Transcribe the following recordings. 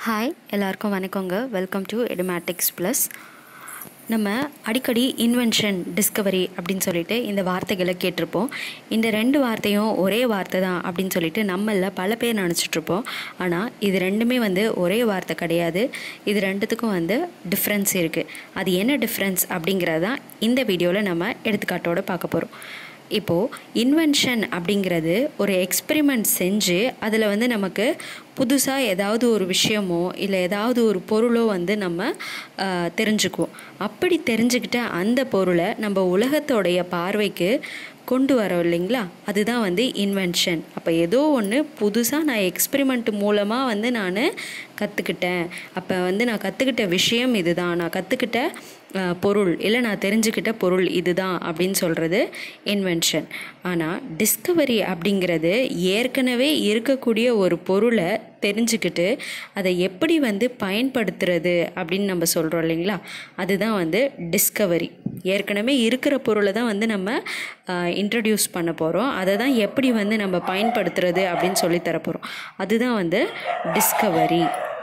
hi எல்லாருக்கும் வணக்கங்க welcome to Edumatics plus நம்ம அடிக்கடி இன்வென்ஷன் டிஸ்கவரி அப்படின்னு சொல்லிட்டு இந்த வார்த்தைகளை கேட்டிருப்போம் இந்த ரெண்டு வார்த்தையும் ஒரே வார்த்தை தான் அப்படின்னு சொல்லிட்டு நம்மள பல பேர் நினச்சிட்ருப்போம் ஆனால் இது ரெண்டுமே வந்து ஒரே வார்த்தை கிடையாது இது ரெண்டுத்துக்கும் வந்து டிஃப்ரென்ஸ் இருக்குது அது என்ன டிஃப்ரென்ஸ் அப்படிங்கிறதான் இந்த வீடியோவில் நம்ம எடுத்துக்காட்டோடு பார்க்க போகிறோம் இப்போது இன்வென்ஷன் அப்படிங்கிறது ஒரு எக்ஸ்பெரிமெண்ட் செஞ்சு அதில் வந்து நமக்கு புதுசாக ஏதாவது ஒரு விஷயமோ இல்லை ஏதாவது ஒரு பொருளோ வந்து நம்ம ஆஹ், தெரிஞ்சுக்குவோம் அப்படி தெரிஞ்சுக்கிட்ட அந்த பொருளை நம்ம உலகத்தோடைய பார்வைக்கு கொண்டு வரோம் இல்லைங்களா அதுதான் வந்து இன்வென்ஷன் அப்போ ஏதோ ஒன்று புதுசாக நான் எக்ஸ்பெரிமெண்ட் மூலமாக வந்து நான் கற்றுக்கிட்டேன் அப்போ வந்து நான் கற்றுக்கிட்ட விஷயம் இதுதான் நான் கற்றுக்கிட்ட அஹ், பொருள் இல்லை நான் தெரிஞ்சுக்கிட்ட பொருள் இதுதான் அப்படின்னு சொல்கிறது இன்வென்ஷன் ஆனால் டிஸ்கவரி அப்படிங்கிறது ஏற்கனவே இருக்கக்கூடிய ஒரு பொருளை தெரிஞ்சுக்கிட்டு அதை எப்படி வந்து பயன்படுத்துறது அப்படின்னு நம்ம சொல்கிறோம் இல்லைங்களா அதுதான் வந்து டிஸ்கவரி ஏற்கனவே இருக்கிற பொருளை தான் வந்து நம்ம இன்ட்ரடியூஸ் பண்ண போகிறோம் அதை தான் எப்படி வந்து நம்ம பயன்படுத்துறது அப்படின்னு சொல்லி தரப்போகிறோம் அதுதான் வந்து டிஸ்கவரி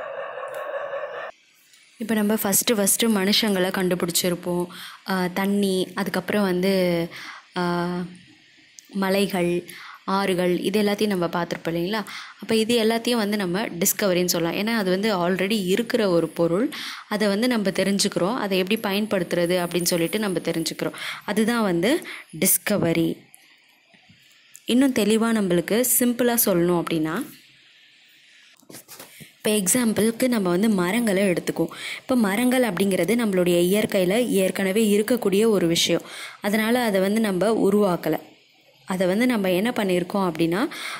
இப்போ நம்ம ஃபஸ்ட்டு ஃபஸ்ட்டு மனுஷங்களை கண்டுபிடிச்சிருப்போம் ஆஹ் தண்ணி அதுக்கப்புறம் வந்து ஆஹ் மலைகள் ஆறுகள் இது எல்லாத்தையும் நம்ம பார்த்துருப்போம் இல்லைங்களா அப்போ இது எல்லாத்தையும் வந்து நம்ம டிஸ்கவரின்னு சொல்லலாம் ஏன்னா அது வந்து ஆல்ரெடி இருக்கிற ஒரு பொருள் அதை வந்து நம்ம தெரிஞ்சுக்கிறோம் அதை எப்படி பயன்படுத்துறது அப்படின்னு சொல்லிட்டு நம்ம தெரிஞ்சுக்கிறோம் அதுதான் வந்து டிஸ்கவரி இன்னும் தெளிவாக நம்மளுக்கு சிம்பிளாக சொல்லணும் அப்படின்னா இப்போ எக்ஸாம்பிளுக்கு நம்ம வந்து மரங்களை எடுத்துக்குவோம் இப்போ மரங்கள் அப்படிங்கிறது நம்மளுடைய இயற்கையில் ஏற்கனவே இருக்கக்கூடிய ஒரு விஷயம் அதனால் அதை வந்து நம்ம உருவாக்கலை அதை வந்து நம்ம என்ன பண்ணியிருக்கோம் அப்படின்னா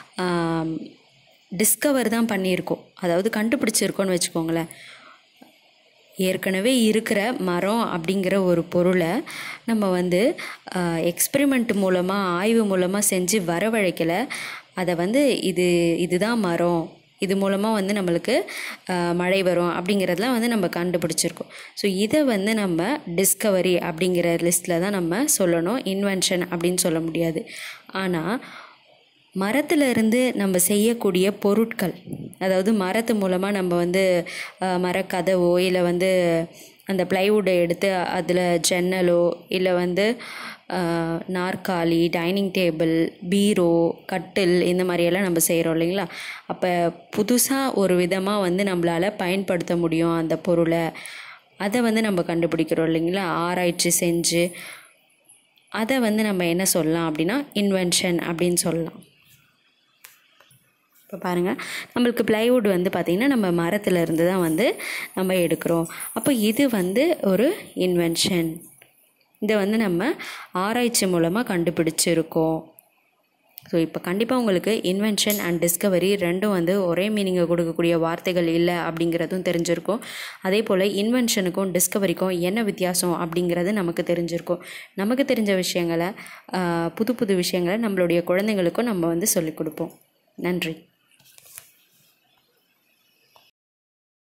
டிஸ்கவர் தான் பண்ணியிருக்கோம் அதாவது கண்டுபிடிச்சிருக்கோன்னு வச்சுக்கோங்களேன் ஏற்கனவே இருக்கிற மரம் அப்படிங்கிற ஒரு பொருளை நம்ம வந்து எக்ஸ்பெரிமெண்ட் மூலமாக ஆய்வு மூலமாக செஞ்சு வரவழைக்கலை அதை வந்து இது இதுதான் மரம் இது மூலமாக வந்து நம்மளுக்கு ஆஹ், மழை வரும் அப்படிங்கிறதுலாம் வந்து நம்ம கண்டுபிடிச்சிருக்கோம் ஸோ இதை வந்து நம்ம டிஸ்கவரி அப்படிங்கிற லிஸ்ட்டில் தான் நம்ம சொல்லணும் இன்வென்ஷன் அப்படின்னு சொல்ல முடியாது ஆனால் மரத்துல இருந்து நம்ம செய்யக்கூடிய பொருட்கள் அதாவது மரத்து மூலமாக நம்ம வந்து அஹ், மரக்கதவோ இல்லை வந்து அந்த ப்ளைவுட்டை எடுத்து அதில் ஜன்னலோ இல்லை வந்து அஹ், நாற்காலி டைனிங் டேபிள் பீரோ கட்டில் இந்த மாதிரியெல்லாம் நம்ம செய்கிறோம் இல்லைங்களா அப்போ புதுசாக ஒரு விதமாக வந்து நம்மளால் பயன்படுத்த முடியும் அந்த பொருளை அதை வந்து நம்ம கண்டுபிடிக்கிறோம் இல்லைங்களா ஆராய்ச்சி செஞ்சு அதை வந்து நம்ம என்ன சொல்லலாம் அப்படின்னா இன்வென்ஷன் அப்படின்னு சொல்லலாம் இப்போ பாருங்கள் நம்மளுக்கு ப்ளைவுட் வந்து பார்த்திங்கன்னா நம்ம மரத்துல இருந்து தான் வந்து நம்ம எடுக்கிறோம் அப்போ இது வந்து ஒரு இன்வென்ஷன் இதை வந்து நம்ம ஆராய்ச்சி மூலமாக கண்டுபிடிச்சிருக்கோம் ஸோ இப்போ கண்டிப்பாக உங்களுக்கு இன்வென்ஷன் அண்ட் டிஸ்கவரி ரெண்டும் வந்து ஒரே மீனிங்கை கொடுக்கக்கூடிய வார்த்தைகள் இல்லை அப்படிங்கிறதும் தெரிஞ்சிருக்கும் அதே போல் இன்வென்ஷனுக்கும் டிஸ்கவரிக்கும் என்ன வித்தியாசம் அப்படிங்கிறது நமக்கு தெரிஞ்சிருக்கும் நமக்கு தெரிஞ்ச விஷயங்களை ஆஹ், புது புது விஷயங்களை நம்மளுடைய குழந்தைங்களுக்கும் நம்ம வந்து சொல்லிக் கொடுப்போம் நன்றி